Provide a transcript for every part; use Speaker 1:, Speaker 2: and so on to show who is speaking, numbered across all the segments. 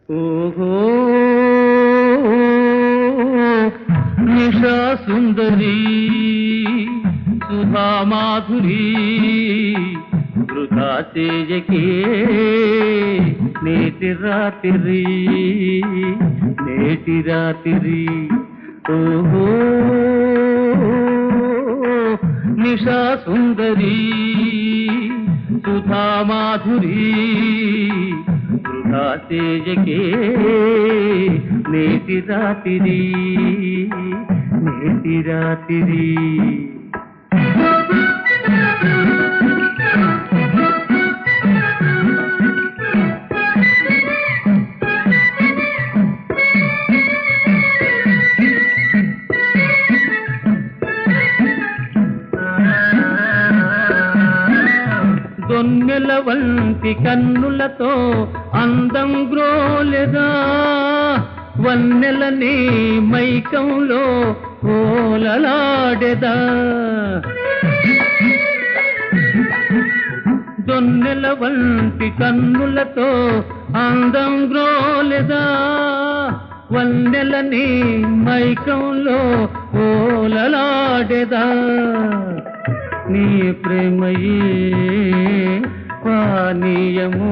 Speaker 1: ఓహో నిషా సుందరి సుధామాధురి వృధా తేజకే నేటి రాత్రి నేటి రాత్రి ఓహో నిషా సుందరి సుధామాధురి వృధా తేజకే నేటి రాత్రి నేటి రాత్రి దొన్నెల వంటి కన్నులతో అందం గ్రోలెదా వన్నెలనే మైకంలో ఓలలాడెదా దొన్నెల వంటి కన్నులతో అందం గ్రోలెదా వన్నెలని మైకంలో ఓలలాడెదా నీ ప్రేమయే పానీయము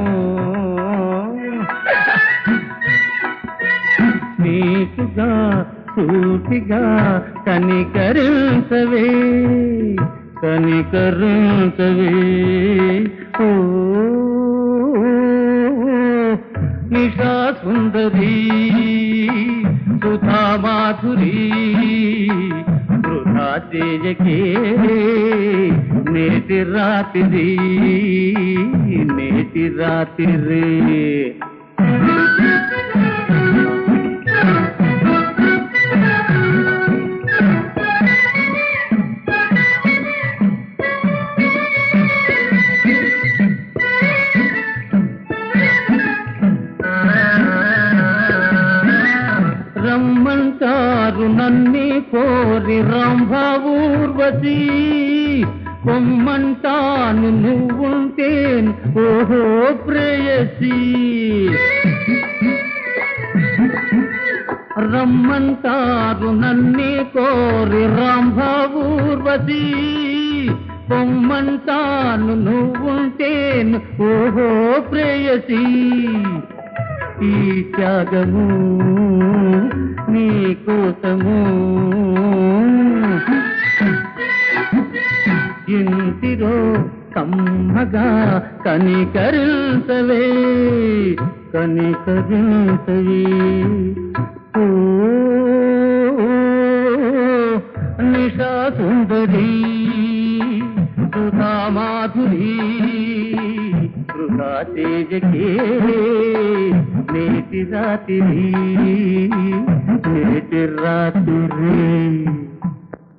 Speaker 1: నీకుగా సూటిగా కనికరించవే కనికరించవే ఓ నిషా సుందరి సుధా మాధురి వృధా తేజకే నేటి రాత్రి నేటి రాత్రి రమ్మంటారు నన్ని కోరి రంభా ఊర్వశి పొమ్మంటాను నువ్వుంటే ఓహో ప్రేయసి రమ్మంటారు నన్ని కోరి రంభా ఊర్వశి పొమ్మంటాను నువ్వుంటే ఓహో ప్రేయసి ఈ త్యాగము నీ కోసము ఇంటిలో కమ్మగా కనికరించవే కనికరించవే ఓ నిషా సుందరి సుధా మాధురి వృధా తేజకే నేటి రాత్రి నేటి రాత్రి